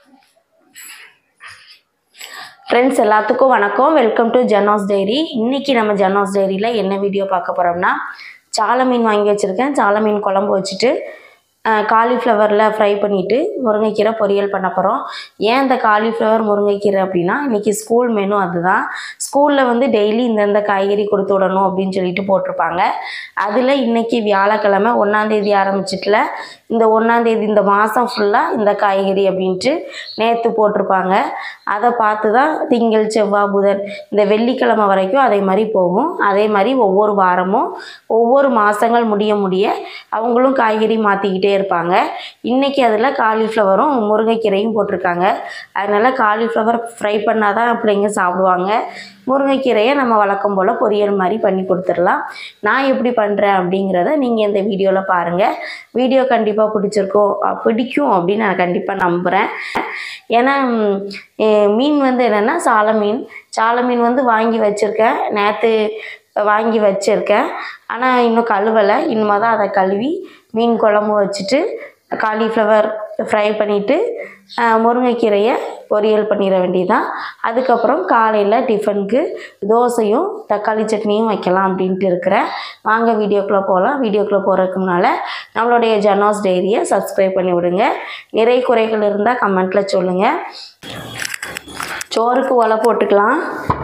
friends எல்லாத்துக்கும் வணக்கம் welcome to ஜெனாஸ் diary இன்னைக்கு நம்ம ஜெனாஸ் டைரியில் என்ன வீடியோ பார்க்க போகிறோம்னா சால மீன் வாங்கி வச்சுருக்கேன் சால மீன் குழம்பு வச்சுட்டு காலிஃப்ளவரில் ஃப்ரை பண்ணிவிட்டு முருங்கைக்கீரை பொரியல் பண்ண போகிறோம் ஏன் இந்த காலிஃப்ளவர் முருங்கைக்கீரை அப்படின்னா இன்றைக்கி ஸ்கூல் மெனு அதுதான் ஸ்கூலில் வந்து டெய்லி இந்தந்த காய்கறி கொடுத்து விடணும் அப்படின்னு சொல்லிட்டு போட்டிருப்பாங்க அதில் இன்றைக்கி வியாழக்கிழமை ஒன்றாந்தேதி ஆரம்பிச்சிட்டுல இந்த ஒன்றாந்தேதி இந்த மாதம் ஃபுல்லாக இந்த காய்கறி அப்படின்ட்டு நேற்று போட்டிருப்பாங்க அதை பார்த்து தான் திங்கள் செவ்வாய் புதன் இந்த வெள்ளிக்கிழமை வரைக்கும் அதே மாதிரி போகும் அதே மாதிரி ஒவ்வொரு வாரமும் ஒவ்வொரு மாதங்கள் முடிய முடிய அவங்களும் காய்கறி மாற்றிக்கிட்டே இருப்பாங்க இன்றைக்கி அதில் காலிஃப்ளவரும் முருங்கைக்கீரையும் போட்டிருக்காங்க அதனால் காலிஃப்ளவர் ஃப்ரை பண்ணால் தான் பிள்ளைங்க சாப்பிடுவாங்க முருங்கைக்கீரையை நம்ம வழக்கம் போல் பொரியல் மாதிரி பண்ணி கொடுத்துடலாம் நான் எப்படி பண்ணுறேன் அப்படிங்கிறத நீங்கள் இந்த வீடியோவில் பாருங்கள் வீடியோ கண்டிப்பாக பிடிச்சிருக்கோம் அஹ் பிடிக்கும் அப்படின்னு நான் கண்டிப்பாக நம்புகிறேன் ஏன்னா ம், எ- மீன் வந்து என்னென்னா சால மீன் சால மீன் வந்து வாங்கி வச்சுருக்கேன் நேற்று வாங்கி வச்சுருக்கேன் ஆனால் இன்னும் கழுவலை இனிமே தான் அதை கழுவி மீன் குழம்பு வச்சுட்டு காலிஃப்ளவர் ஃப்ரை பண்ணிவிட்டு முருங்கைக்கீரையை பொரியல் பண்ணிட வேண்டியதுதான் அதுக்கப்புறம் காலையில் டிஃபனுக்கு தோசையும் தக்காளி சட்னியும் வைக்கலாம் அப்படின்ட்டு இருக்கிறேன் வாங்க வீடியோக்குள்ளே போகலாம் வீடியோக்குள்ளே போகிறதுக்கு முன்னால் நம்மளுடைய ஜனாஸ் டைரியை சப்ஸ்கிரைப் பண்ணி விடுங்க நிறை குறைகள் இருந்தால் கமெண்ட்டில் சொல்லுங்கள் சோறுக்கு ஒலை போட்டுக்கலாம்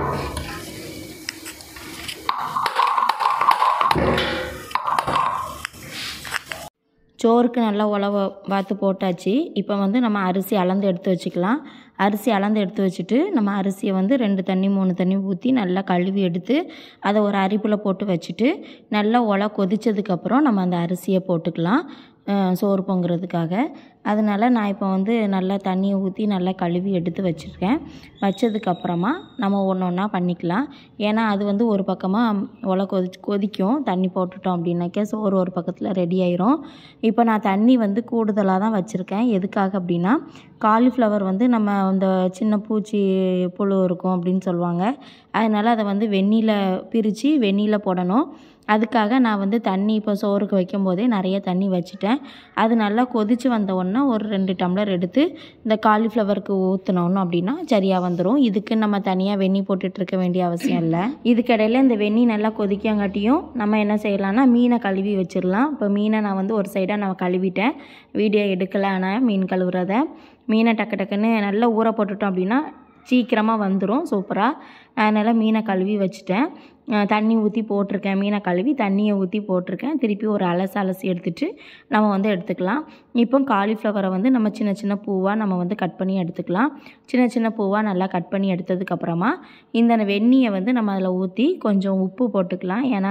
சோறுக்கு நல்லா உழவ வாத்து போட்டாச்சு இப்போ வந்து நம்ம அரிசி அளந்து எடுத்து வச்சுக்கலாம் அரிசி அளந்து எடுத்து வச்சுட்டு நம்ம அரிசியை வந்து ரெண்டு தண்ணி மூணு தண்ணி ஊற்றி நல்லா கழுவி எடுத்து அதை ஒரு அரிப்பில் போட்டு வச்சுட்டு நல்லா உலை கொதிச்சதுக்கப்புறம் நம்ம அந்த அரிசியை போட்டுக்கலாம் அஹ், சோறு பொங்குறதுக்காக அதனால நான் இப்போ வந்து நல்லா தண்ணியை ஊற்றி நல்லா கழுவி எடுத்து வச்சுருக்கேன் வச்சதுக்கப்புறமா நம்ம ஒன்று ஒன்றா பண்ணிக்கலாம் ஏன்னா அது வந்து ஒரு பக்கமாக உலை கொதி கொதிக்கும் தண்ணி போட்டுட்டோம் அப்படின்னாக்கா சோறு ஒரு பக்கத்தில் ரெடி ஆயிரும் இப்போ நான் தண்ணி வந்து கூடுதலாக தான் வச்சுருக்கேன் எதுக்காக அப்படின்னா காலிஃப்ளவர் வந்து நம்ம இந்த சின்ன பூச்சி புழு இருக்கும் அப்படின்னு சொல்லுவாங்க அதனால் அதை வந்து வெந்நீரில் பிரித்து வெந்நீரில் போடணும் அதுக்காக நான் வந்து தண்ணி இப்போ சோறுக்கு வைக்கும் போதே நிறைய தண்ணி வச்சுட்டேன் அது நல்லா கொதித்து வந்த உடனே ஒரு ரெண்டு டம்ளர் எடுத்து இந்த காலிஃப்ளவருக்கு ஊற்றினோன்னு அப்படின்னா சரியாக வந்துடும் இதுக்கு நம்ம தனியாக வெந்நி போட்டுட்டு இருக்க வேண்டிய அவசியம் இல்லை இதுக்கிடையில் இந்த வெந்நி நல்லா கொதிக்கங்காட்டியும் நம்ம என்ன செய்யலாம்னா மீனை கழுவி வச்சிடலாம் இப்போ மீனை நான் வந்து ஒரு சைடாக நான் கழுவிட்டேன் வீடியோ எடுக்கல ஆனால் மீன் கழுவுறத மீனை டக்கு டக்குன்னு நல்லா ஊற போட்டுட்டோம் அப்படின்னா சீக்கிரமாக வந்துடும் சூப்பராக அதனால் மீனை கழுவி வச்சுட்டேன் அஹ் தண்ணி ஊற்றி போட்டிருக்கேன் மீனை கழுவி தண்ணியை ஊற்றி போட்டிருக்கேன் திருப்பி ஒரு அலசு அலசி எடுத்துட்டு நம்ம வந்து எடுத்துக்கலாம் இப்போ காலிஃப்ளவரை வந்து நம்ம சின்ன சின்ன பூவாக நம்ம வந்து கட் பண்ணி எடுத்துக்கலாம் சின்ன சின்ன பூவாக நல்லா கட் பண்ணி எடுத்ததுக்கப்புறமா இந்த வெந்நியை வந்து நம்ம அதில் ஊற்றி கொஞ்சம் உப்பு போட்டுக்கலாம் ஏன்னா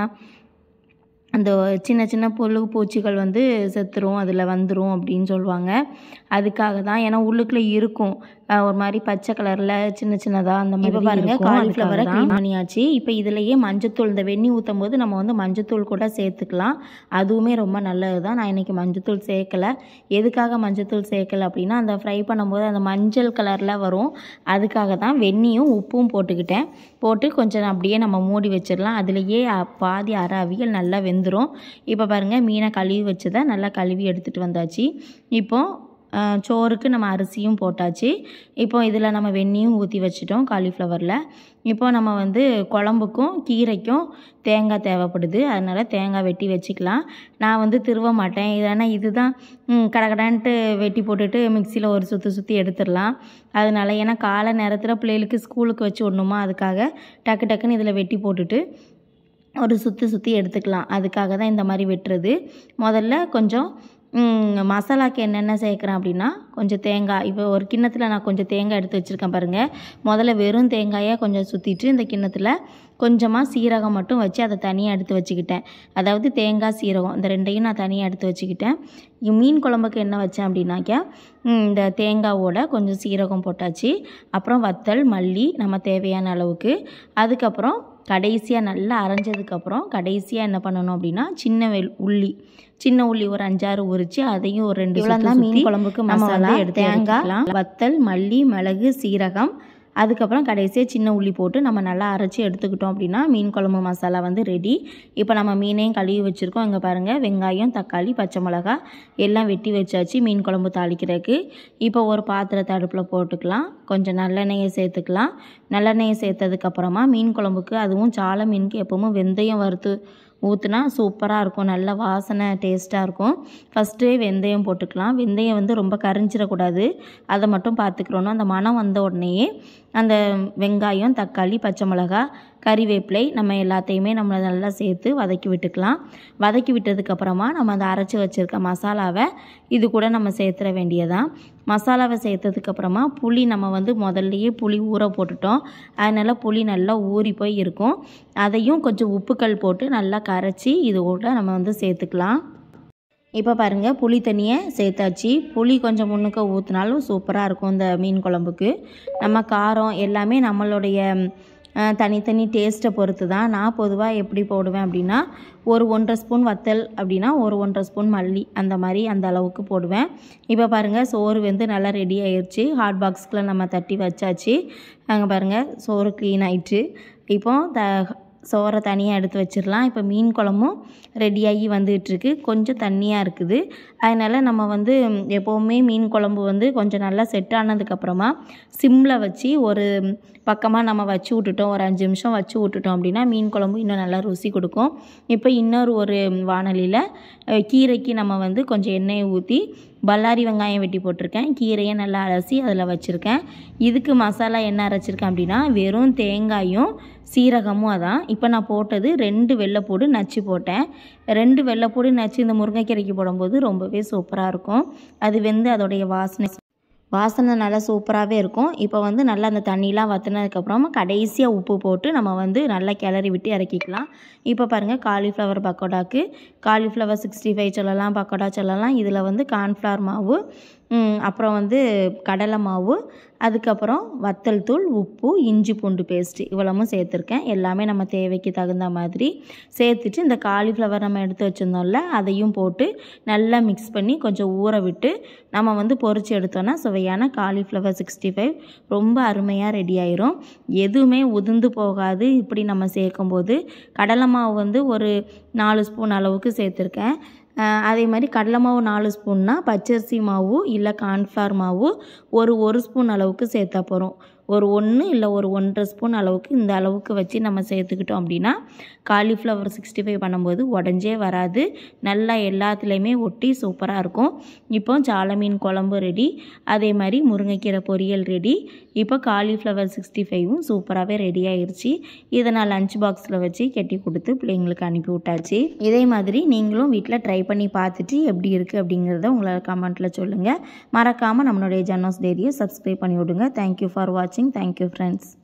அந்த சின்ன சின்ன புழு பூச்சிகள் வந்து செத்துரும் அதில் வந்துடும் அப்படின்னு சொல்லுவாங்க அதுக்காக தான் ஏன்னா உள்ளுக்குள்ளே இருக்கும் அஹ் ஒரு மாதிரி பச்சை கலரில் சின்ன சின்னதாக அந்த மாதிரி பாருங்க காலிஃப்ளவரை க்ளீன் பண்ணியாச்சு இப்போ இதுலேயே மஞ்சத்தூள் இந்த வெந்நி ஊற்றும் போது நம்ம வந்து மஞ்சத்தூள் கூட சேர்த்துக்கலாம் அதுவுமே ரொம்ப நல்லது தான் நான் இன்றைக்கி மஞ்சத்தூள் சேர்க்கலை எதுக்காக மஞ்சத்தூள் சேர்க்கலை அப்படின்னா அந்த ஃப்ரை பண்ணும்போது அந்த மஞ்சள் கலரில் வரும் அதுக்காக தான் வெந்நியும் உப்பும் போட்டுக்கிட்டேன் போட்டு கொஞ்சம் அப்படியே நம்ம மூடி வச்சிடலாம் அதுலேயே அ- பாதி அரை அவியல் நல்லா வெந்துடும் இப்போ பாருங்கள் மீனை கழுவி வச்சதை நல்லா கழுவி எடுத்துகிட்டு வந்தாச்சு இப்போ அஹ், சோறுக்கு நம்ம அரிசியும் போட்டாச்சு இப்போ இதில் நம்ம வெந்நியும் ஊற்றி வச்சிட்டோம் காலிஃப்ளவரில் இப்போ நம்ம வந்து குழம்புக்கும் கீரைக்கும் தேங்காய் தேவைப்படுது அதனால் தேங்காய் வெட்டி வச்சுக்கலாம் நான் வந்து திருவ மாட்டேன் ஏன்னா இதுதான் ம், கடகடான்ட்டு வெட்டி போட்டுட்டு மிக்சியில் ஒரு சுற்றி சுற்றி எடுத்துடலாம் அதனால ஏன்னா காலை நேரத்தில் பிள்ளைகளுக்கு ஸ்கூலுக்கு வச்சு விடணுமா அதுக்காக டக்கு டக்குன்னு இதில் வெட்டி போட்டுட்டு ஒரு சுற்றி சுற்றி எடுத்துக்கலாம் அதுக்காக தான் இந்த மாதிரி வெட்டுறது முதல்ல கொஞ்சம் ம், மசாலாக்கு என்னென்ன சேர்க்குறேன் அப்படின்னா கொஞ்சம் தேங்காய் இப்போ ஒரு கிண்ணத்தில் நான் கொஞ்சம் தேங்காய் எடுத்து வச்சுருக்கேன் பாருங்கள் முதல்ல வெறும் தேங்காயை கொஞ்சம் சுற்றிட்டு இந்த கிண்ணத்தில் கொஞ்சமாக சீரகம் மட்டும் வச்சு அதை தனியாக எடுத்து வச்சுக்கிட்டேன் அதாவது தேங்காய் சீரகம் இந்த ரெண்டையும் நான் தனியாக எடுத்து வச்சுக்கிட்டேன் இ- மீன் குழம்புக்கு என்ன வச்சேன் அப்படின்னாக்கா ம், இந்த தேங்காவோட கொஞ்சம் சீரகம் போட்டாச்சு அப்புறம் வத்தல் மல்லி நம்ம தேவையான அளவுக்கு அதுக்கப்புறம் கடைசியாக நல்லா அரைஞ்சதுக்கப்புறம் கடைசியாக என்ன பண்ணணும் அப்படின்னா சின்ன வெள் உள்ளி சின்ன உள்ளி ஒரு அஞ்சாறு உரிச்சு அதையும் ஒரு ரெண்டு இவ்வளவு சுத்து தான் மீன் சுத்தி குழம்புக்கு நம்ம மசாலா, வந்து எடுத்து தேங்காய், தேங்காய் வத்தல் மல்லி மிளகு சீரகம் அதுக்கப்புறம் கடைசியாக சின்ன உள்ளி போட்டு நம்ம நல்லா அரைச்சி எடுத்துக்கிட்டோம் அப்படின்னா மீன் குழம்பு மசாலா வந்து ரெடி இப்போ நம்ம மீனையும் கழுவி வச்சுருக்கோம் இங்கே பாருங்கள் வெங்காயம் தக்காளி பச்சை மிளகா எல்லாம் வெட்டி வச்சாச்சு மீன் குழம்பு தாளிக்கிறதுக்கு இப்போ ஒரு பாத்திரத்தை அடுப்பில் போட்டுக்கலாம் கொஞ்சம் நல்லெண்ணெயை சேர்த்துக்கலாம் நல்லெண்ணெயை சேர்த்ததுக்கப்புறமா மீன் குழம்புக்கு அதுவும் சால மீனுக்கு எப்பவும் வெந்தயம் வறுத்து ஊற்றுனா சூப்பராக இருக்கும் நல்ல வாசனை டேஸ்ட்டாக இருக்கும் ஃபஸ்ட்டு வெந்தயம் போட்டுக்கலாம் வெந்தயம் வந்து ரொம்ப கரிஞ்சிடக்கூடாது அதை மட்டும் பார்த்துக்கிறோன்னு அந்த மனம் வந்த உடனேயே அந்த வெங்காயம் தக்காளி பச்சை மிளகா கறிவேப்பிலை நம்ம எல்லாத்தையுமே நம்ம நல்லா சேர்த்து வதக்கி விட்டுக்கலாம் வதக்கி விட்டதுக்கப்புறமா நம்ம அந்த அரைச்சி வச்சுருக்க மசாலாவை இது கூட நம்ம சேர்த்துற வேண்டியதான் மசாலாவை சேர்த்ததுக்கப்புறமா புளி நம்ம வந்து முதல்லையே புளி ஊற போட்டுட்டோம் அதனால் புளி நல்லா ஊறி போய் இருக்கும் அதையும் கொஞ்சம் உப்புக்கல் போட்டு நல்லா கரைச்சி இது கூட நம்ம வந்து சேர்த்துக்கலாம் இப்போ பாருங்கள் புளி தண்ணியை சேர்த்தாச்சு புளி கொஞ்சம் முன்னுக்க ஊற்றினாலும் சூப்பராக இருக்கும் இந்த மீன் குழம்புக்கு நம்ம காரம் எல்லாமே நம்மளுடைய அஹ், தனித்தனி டேஸ்ட்டை பொறுத்து தான் நான் பொதுவாக எப்படி போடுவேன் அப்படின்னா ஒரு ஒன்றரை ஸ்பூன் வத்தல் அப்படின்னா ஒரு ஒன்றரை ஸ்பூன் மல்லி அந்த மாதிரி அந்த அளவுக்கு போடுவேன் இப்போ பாருங்கள் சோறு வந்து நல்லா ரெடி ஆயிடுச்சு ஹாட் பாக்ஸ்க்குள்ள நம்ம தட்டி வச்சாச்சு அங்கே பாருங்கள் சோறு க்ளீன் ஆயிடுச்சு இப்போ த சோறை தனியாக எடுத்து வச்சிடலாம் இப்போ மீன் குழம்பும் ரெடியாகி வந்துகிட்ருக்கு கொஞ்சம் தண்ணியாக இருக்குது அதனால் நம்ம வந்து எப்போவுமே மீன் குழம்பு வந்து கொஞ்சம் நல்லா செட் ஆனதுக்கப்புறமா சிம்மில் வச்சு ஒரு பக்கமாக நம்ம வச்சு விட்டுட்டோம் ஒரு அஞ்சு நிமிஷம் வச்சு விட்டுட்டோம் அப்படின்னா மீன் குழம்பு இன்னும் நல்லா ருசி கொடுக்கும் இப்போ இன்னொரு ஒரு வானலியில் அஹ், கீரைக்கு நம்ம வந்து கொஞ்சம் எண்ணெயை ஊற்றி பல்லாரி வெங்காயம் வெட்டி போட்டிருக்கேன் கீரையை நல்லா அலசி அதில் வச்சுருக்கேன் இதுக்கு மசாலா என்ன அரைச்சிருக்கேன் அப்படின்னா வெறும் தேங்காயும் சீரகமும் அதான் இப்போ நான் போட்டது ரெண்டு வெள்ளைப்பூடு நச்சு போட்டேன் ரெண்டு வெள்ளைப்பூடு நச்சு இந்த முருங்கைக்கீரைக்கு போடும்போது ரொம்பவே சூப்பராக இருக்கும் அது வெந்து அதோடைய வாசனை வாசனை நல்லா சூப்பராகவே இருக்கும் இப்போ வந்து நல்லா அந்த தண்ணிலாம் வற்றினதுக்கப்புறமா கடைசியாக உப்பு போட்டு நம்ம வந்து நல்லா கிளறி விட்டு இறக்கிக்கலாம் இப்போ பாருங்கள் காலிஃப்ளவர் பக்கோடாக்கு காலிஃப்ளவர் சிக்ஸ்டி ஃபைவ் சொல்லலாம் பக்கோடா சொல்லலாம் இதில் வந்து கார்ன்ஃப்ளவர் மாவு ம், அப்புறம் வந்து கடலை மாவு அதுக்கப்புறம் வத்தல் தூள் உப்பு இஞ்சி பூண்டு பேஸ்ட்டு இவ்வளவும் சேர்த்துருக்கேன் எல்லாமே நம்ம தேவைக்கு தகுந்த மாதிரி சேர்த்துட்டு இந்த காலிஃப்ளவர் நம்ம எடுத்து வச்சுருந்தோம்ல அதையும் போட்டு நல்லா மிக்ஸ் பண்ணி கொஞ்சம் ஊற விட்டு நம்ம வந்து பொரிச்சு எடுத்தோன்னா சுவையான காலிஃப்ளவர் சிக்ஸ்டி ஃபைவ் ரொம்ப அருமையாக ரெடி ஆயிரும் எதுவுமே உதிர்ந்து போகாது இப்படி நம்ம சேர்க்கும்போது கடலை மாவு வந்து ஒரு நாலு ஸ்பூன் அளவுக்கு சேர்த்துருக்கேன் அஹ் அதே மாதிரி கடலை மாவு நாலு ஸ்பூன்னா பச்சரிசி மாவு இல்லை கார்ன்ஃப்ளவர் மாவு ஒரு ஒரு ஸ்பூன் அளவுக்கு சேர்த்தா போகிறோம் ஒரு ஒன்று இல்லை ஒரு ஒன்றரை ஸ்பூன் அளவுக்கு இந்த அளவுக்கு வச்சு நம்ம சேர்த்துக்கிட்டோம் அப்படின்னா காலிஃப்ளவர் சிக்ஸ்டி ஃபைவ் பண்ணும்போது உடஞ்சே வராது நல்லா எல்லாத்துலேயுமே ஒட்டி சூப்பராக இருக்கும் இப்போ சால மீன் குழம்பு ரெடி அதே மாதிரி முருங்கைக்கீரை பொரியல் ரெடி இப்போ காலிஃப்ளவர் சிக்ஸ்டி ஃபைவும் சூப்பராகவே ரெடி ஆயிருச்சு இதை நான் லஞ்ச் பாக்ஸில் வச்சு கெட்டி கொடுத்து பிள்ளைங்களுக்கு அனுப்பி விட்டாச்சு இதே மாதிரி நீங்களும் வீட்டில் ட்ரை பண்ணி பார்த்துட்டு எப்படி இருக்குது அப்படிங்கிறத உங்களை கமெண்ட்டில் சொல்லுங்கள் மறக்காமல் நம்மளுடைய ஜன்னோஸ் டேரியை சப்ஸ்கிரைப் பண்ணி விடுங்க தேங்க்யூ ஃபார் வாட்சிங் தேங்க்யூ ஃப்ரெண்ட்ஸ்